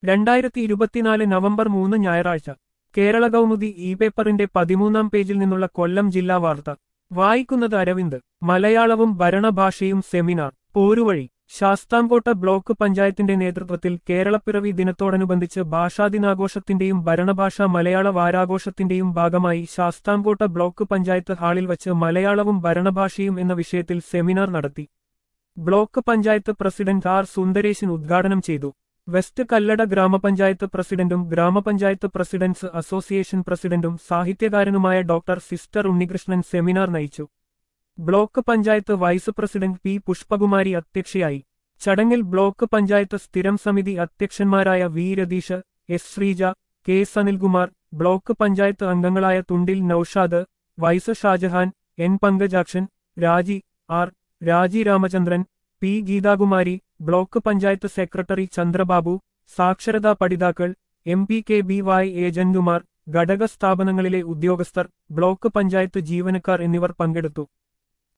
രണ്ടായിരത്തി ഇരുപത്തിനാല് നവംബർ മൂന്ന് ഞായറാഴ്ച കേരള കൗമുദി ഇ പേപ്പറിന്റെ പതിമൂന്നാം പേജിൽ നിന്നുള്ള കൊല്ലം ജില്ലാ വാർത്ത വായിക്കുന്നത് അരവിന്ദ് മലയാളവും ഭരണഭാഷയും സെമിനാർ പോരുവഴി ശാസ്താംകോട്ട ബ്ലോക്ക് പഞ്ചായത്തിന്റെ നേതൃത്വത്തിൽ കേരളപ്പിറവി ദിനത്തോടനുബന്ധിച്ച് ഭാഷാദിനാഘോഷത്തിന്റെയും ഭരണഭാഷ മലയാള വാരാഘോഷത്തിന്റെയും ഭാഗമായി ശാസ്താംകോട്ട ബ്ലോക്ക് പഞ്ചായത്ത് ഹാളിൽ വച്ച് മലയാളവും ഭരണഭാഷയും എന്ന വിഷയത്തിൽ സെമിനാർ നടത്തി block panchayat president R Sundaresan ഉദ്ഘാടനം ചെയ്തു വെസ്റ്റ് കല്ലട ഗ്രാമപഞ്ചായത്ത് പ്രസിഡന്റും ഗ്രാമപഞ്ചായത്ത് പ്രസിഡന്റ്സ് അസോസിയേഷൻ പ്രസിഡന്റും സാഹിത്യകാരനുമായ ഡോക്ടർ സിസ്റ്റർ ഉണ്ണികൃഷ്ണൻ സെമിനാർ നയിച്ചു block panchayat vice president P Pushpakumari അധ്യക്ഷയായി ചടങ്ങിൽ ബ്ലോക്ക് പഞ്ചായത്ത് സ്ഥിരം സമിതി അധ്യക്ഷന്മാരായ V Ratheesh S Sreeja K Sanilkumar block panchayat അംഗങ്ങളായ Thundil Noushad vice Shajahan N Pankajakshan Raji R Raji Ramachandran P Geethakumari block panchayat secretary Chandrababu സാക്ഷരതാ പഠിതാക്കൾ M P K B Y ഏജന്റുമാർ ഘടക സ്ഥാപനങ്ങളിലെ ഉദ്യോഗസ്ഥർ ബ്ലോക്ക് പഞ്ചായത്ത് ജീവനക്കാർ എന്നിവർ പങ്കെടുത്തു